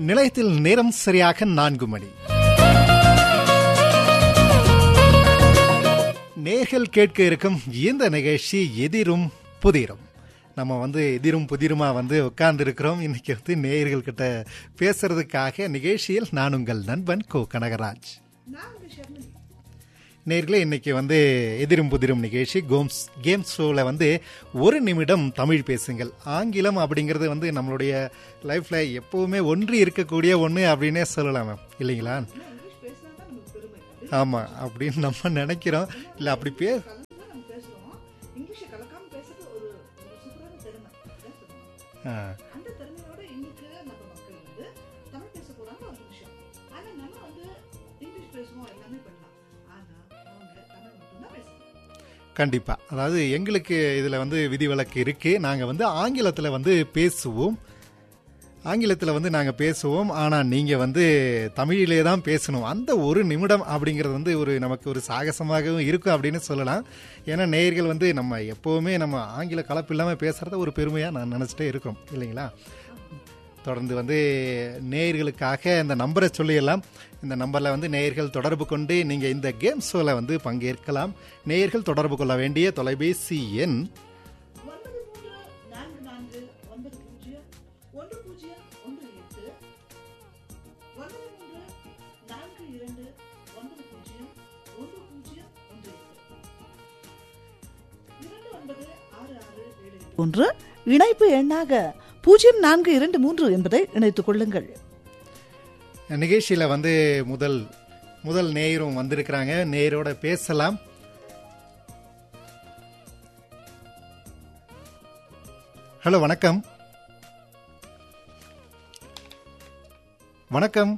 நிலையத்தில் நேரம் சரியாக நான்கு மணி நேர்கள் கேட்க இருக்கும் இந்த நிகழ்ச்சி எதிரும் புதிரும் நம்ம வந்து எதிரும் புதிருமா வந்து உட்கார்ந்து இருக்கிறோம் இன்னைக்கு வந்து நேயர்கள் கிட்ட பேசுறதுக்காக நிகழ்ச்சியில் நான் உங்கள் நண்பன் கோ கனகராஜ் நேர்களே இன்னைக்கு வந்து எதிரும் புதிரும் நிகழ்ச்சி கோம்ஸ் கேம் ஷோவில் வந்து ஒரு நிமிடம் தமிழ் பேசுங்கள் ஆங்கிலம் அப்படிங்கிறது வந்து நம்மளுடைய லைஃப்ல எப்பவுமே ஒன்றி இருக்கக்கூடிய ஒன்று அப்படின்னே சொல்லலாம் மேம் இல்லைங்களா ஆமாம் அப்படின்னு நம்ம நினைக்கிறோம் இல்லை அப்படி பே இங்கிலீஷை கலக்காம பேசுறது ஒரு ஒரு சூப்பரான திறமை அதான் சொல்லணும். ஆ, அந்த திறமையோட இன்னைக்கு நம்ம மக்கள் வந்து தமிழ் பேச போறாங்க ஒரு விஷயம் ஆனா நம்ம வந்து இங்கிலீஷ் பேசுவோம் எல்லாமே பண்ணலாம் ஆனா அவங்க தமிழ் மட்டும்தான் பேசணும் கண்டிப்பா அதாவது எங்களுக்கு இதுல வந்து விதிவிலக்கு இருக்கு நாங்க வந்து ஆங்கிலத்துல வந்து பேசுவோம் ஆங்கிலத்தில் வந்து நாங்கள் பேசுவோம் ஆனால் நீங்கள் வந்து தமிழிலே தான் பேசணும் அந்த ஒரு நிமிடம் அப்படிங்கிறது வந்து ஒரு நமக்கு ஒரு சாகசமாகவும் இருக்கும் அப்படின்னு சொல்லலாம் ஏன்னா நேயர்கள் வந்து நம்ம எப்போவுமே நம்ம ஆங்கில கலப்பு இல்லாமல் பேசுகிறத ஒரு பெருமையாக நான் நினச்சிட்டே இருக்கிறோம் இல்லைங்களா தொடர்ந்து வந்து நேயர்களுக்காக இந்த நம்பரை சொல்லிடலாம் இந்த நம்பரில் வந்து நேயர்கள் தொடர்பு கொண்டு நீங்கள் இந்த கேம் ஷோவில் வந்து பங்கேற்கலாம் நேயர்கள் தொடர்பு கொள்ள வேண்டிய தொலைபேசி எண் ஒன்பது மூன்று நான்கு நான்கு ஒன்பது பூஜ்ஜியம் ஒன்று பூஜ்ஜியம் ஒன்று எட்டு ஒன்பது மூன்று நான்கு இரண்டு ஒன்பது பூஜ்ஜியம் ஒன்று பூஜ்ஜியம் ஒன்று எட்டு இரண்டு ஒன்பது ஆறு ஆறு ஏழு எட்டு ஒன்று இணைப்பு எண்ணாக பூஜ்ஜியம் நான்கு இரண்டு மூன்று என்பதை இணைத்துக் கொள்ளுங்கள் நிகழ்ச்சியில் வந்து முதல் முதல் நேயரும் வந்திருக்கிறாங்க நேயரோட பேசலாம் ஹலோ வணக்கம் வணக்கம்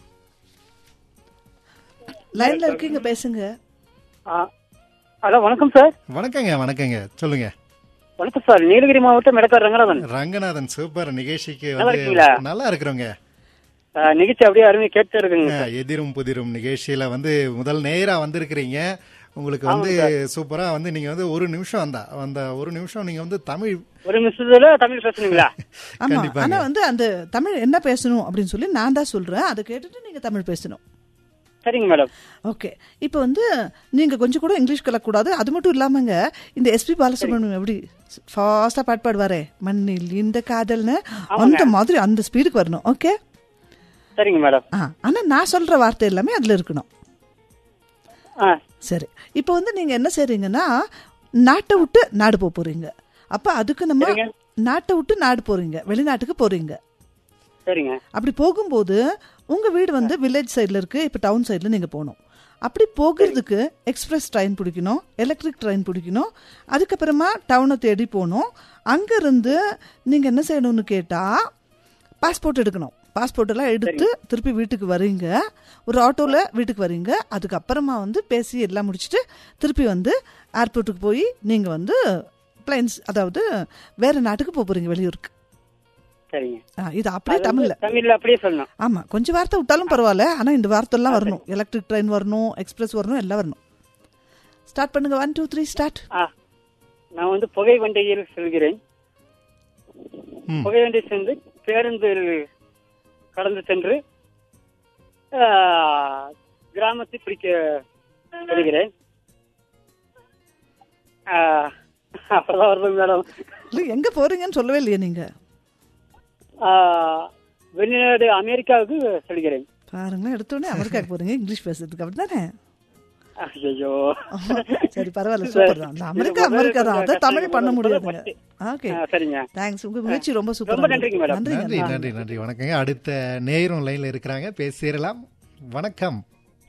லைன்ல இருக்கீங்க பேசுங்க ஆ. ஹலோ வணக்கம் சார் வணக்கங்க வணக்கங்க சொல்லுங்க வணக்கம் சார் நீலகிரி மாவட்டம் மெடக்கார் ரங்கநாதன் ரங்கநாதன் சூப்பர் நிகழ்ச்சிக்கு நல்லா வந்து இருக்கீங்களா? நல்லா இருக்கிறோங்க ஆ, நிகழ்ச்சி அப்படியே அருமையா கேட்டு இருக்குங்க சார் எதிரும் புதிரும் நிகழ்ச்சியில வந்து முதல் நேரா வந்திருக்கிறீங்க உங்களுக்கு வந்து சூப்பரா வந்து நீங்க வந்து ஒரு நிமிஷம் அந்த அந்த ஒரு நிமிஷம் நீங்க வந்து தமிழ் ஒரு நிமிஷத்துல தமிழ் பேசணுங்களா ஆமா கண்டிப்பாங்க. ஆனா வந்து அந்த தமிழ் என்ன பேசணும் அப்படின்னு சொல்லி நான் தான் சொல்றேன் அதை கேட்டுட்டு நீங்க தமிழ் பேசணும் சரிங்க மேடம் ஓகே இப்போ வந்து நீங்க கொஞ்சம் கூட இங்கிலீஷ் கலக்கூடாது அது மட்டும் இல்லாமங்க இந்த எஸ்பி பாலசுப்ரமணியம் எப்படி ஃபாஸ்டா பாட்டு பாடுவாரே மண்ணில் இந்த காதல்னு அந்த மாதிரி அந்த ஸ்பீடுக்கு வரணும் ஓகே சரிங்க மேடம் ஆ ஆனா நான் சொல்ற வார்த்தை எல்லாமே அதுல இருக்கணும் ஆ சரி இப்போ வந்து நீங்க என்ன செய்றீங்கன்னா நாட்டை விட்டு நாடு போக போறீங்க அப்ப அதுக்கு நம்ம சரிங்க. நாட்டை விட்டு நாடு போறீங்க வெளிநாட்டுக்கு போறீங்க சரிங்க அப்படி போகும்போது உங்க வீடு வந்து வில்லேஜ் சைடுல இருக்கு இப்ப டவுன் சைடுல நீங்க போகணும் அப்படி போகிறதுக்கு எக்ஸ்பிரஸ் ட்ரெயின் பிடிக்கணும் எலக்ட்ரிக் ட்ரெயின் பிடிக்கணும் அதுக்கப்புறமா டவுனை தேடி போகணும் அங்கிருந்து நீங்க என்ன செய்யணும்னு கேட்டா பாஸ்போர்ட் எடுக்கணும் பாஸ்போர்ட் எல்லாம் எடுத்து திருப்பி வீட்டுக்கு வரீங்க ஒரு ஆட்டோல வீட்டுக்கு வரீங்க அதுக்கப்புறமா வந்து பேசி எல்லாம் முடிச்சுட்டு திருப்பி வந்து ஏர்போர்ட்டுக்கு போய் நீங்க வந்து பிளைன்ஸ் அதாவது வேற நாட்டுக்கு போக போறீங்க வெளியூருக்கு சரிங்க ஆ, இது அப்படியே தமிழ்ல தமிழ்ல அப்படியே சொல்லணும் ஆமா கொஞ்சம் வார்த்தை விட்டாலும் பரவாயில்ல ஆனா இந்த வார்த்தை எல்லாம் வரணும் எலக்ட்ரிக் ட்ரெயின் வரணும் எக்ஸ்பிரஸ் வரணும் எல்லாம் வரணும் ஸ்டார்ட் பண்ணுங்க ஒன் டூ த்ரீ ஸ்டார்ட் ஆ நான் வந்து புகை வண்டியில் செல்கிறேன் ம். புகை வண்டி சென்று பேருந்தில் கடந்து சென்று ஆ, கிராமத்தை பிடிக்க செல்கிறேன் ஆ, அவ்வளவுதான் வருது மேடம் இல்ல எங்க போறீங்கன்னு சொல்லவே இல்லையே நீங்க ஆ, வெளிநாடு அமெரிக்காவுக்கு செல்கிறேன் பாருங்களேன் எடுத்தோடனே அமெரிக்காக்கு போறீங்க இங்கிலீஷ் பேசுறதுக்கு அப்படிதானே ஐயோ சரி பரவாயில்ல சூப்பர் தான் அந்த அமெரிக்கா அமெரிக்கா தான் அதை தமிழ் பண்ண முடியாதுங்க ஓகே ஆ, சரிங்க தேங்க்ஸ் உங்க முயற்சி ரொம்ப ரொம்ப சூப்பர் நன்றிங்க மேடம். நன்றி நன்றிங்க நன்றி நன்றி வணக்கங்க அடுத்த நேயரும் லைன்ல இருக்கிறாங்க பேசிடலாம் வணக்கம்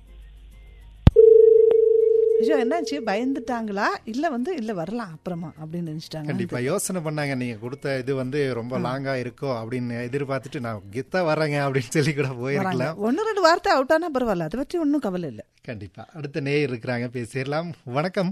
ஐயோ என்னாச்சு பயந்துட்டாங்களா இல்ல வந்து இல்ல வரலாம் அப்புறமா அப்படின்னு நினைச்சிட்டாங்க கண்டிப்பா யோசனை பண்ணாங்க நீங்க கொடுத்த இது வந்து ரொம்ப லாங்கா இருக்கோ அப்படின்னு எதிர்பார்த்துட்டு நான் கெத்தா வர்றேங்க அப்படின்னு சொல்லி கூட வராங்க போயிருக்கலாம் ஒன்னு ரெண்டு வார்த்தை அவுட் ஆனா பரவாயில்ல அதை பற்றி ஒன்றும் கவலை இல்லை கண்டிப்பா அடுத்த நேயர் இருக்கிறாங்க பேசிடலாம் வணக்கம்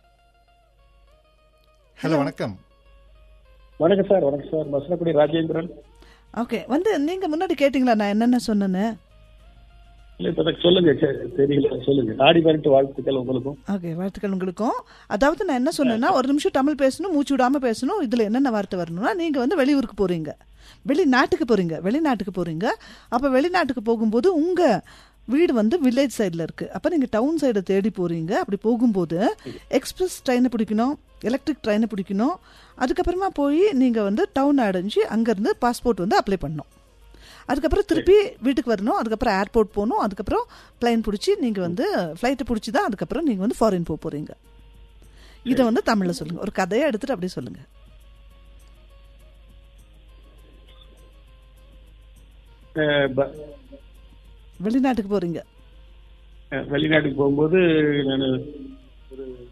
ஹலோ வணக்கம் வணக்கம் சார் வணக்கம் சார் மசனக்குடி ராஜேந்திரன் ஓகே வந்து நீங்க முன்னாடி கேட்டீங்களா நான் என்னென்ன சொன்னேன்னு இல்ல இப்ப எனக்கு சொல்லுங்க சரி, தெரியல சொல்லுங்க ஆடி பரட்டு வாழ்த்துக்கள் உங்களுக்கும் ஓகே வாழ்த்துக்கள் உங்களுக்கும் அதாவது நான் என்ன சொன்னேன்னா ஒரு நிமிஷம் தமிழ் பேசணும் மூச்சு விடாம பேசணும் இதுல என்னென்ன வார்த்தை வரணும்னா நீங்க வந்து வெளியூருக்கு போறீங்க வெளிநாட்டுக்கு போறீங்க வெளிநாட்டுக்கு போறீங்க அப்ப வெளிநாட்டுக்கு போகும்போது உங்க வீடு வந்து வில்லேஜ் சைடில் இருக்கு அப்போ நீங்கள் டவுன் சைடை தேடி போறீங்க அப்படி போகும்போது எக்ஸ்பிரஸ் ட்ரெயினை பிடிக்கணும் எலக்ட்ரிக் ட்ரெயினை பிடிக்கணும் அதுக்கப்புறமா போய் நீங்கள் வந்து டவுன் அடைஞ்சு அங்கேருந்து பாஸ்போர்ட் வந்து அப்ளை பண்ணணும் அதுக்கப்புறம் திருப்பி வீட்டுக்கு வரணும் அதுக்கப்புறம் ஏர்போர்ட் போகணும் அதுக்கப்புறம் பிளைன் பிடிச்சி நீங்கள் வந்து ஃப்ளைட்டை பிடிச்சி தான் அதுக்கப்புறம் நீங்கள் வந்து ஃபாரின் போக போகிறீங்க இதை வந்து தமிழில் சொல்லுங்கள் ஒரு கதையை எடுத்துட்டு அப்படியே சொல்லுங்கள் அஹ், ப- வெளிநாட்டுக்கு போகிறீங்க அஹ், வெளிநாட்டுக்கு போகும்போது நான் ஒரு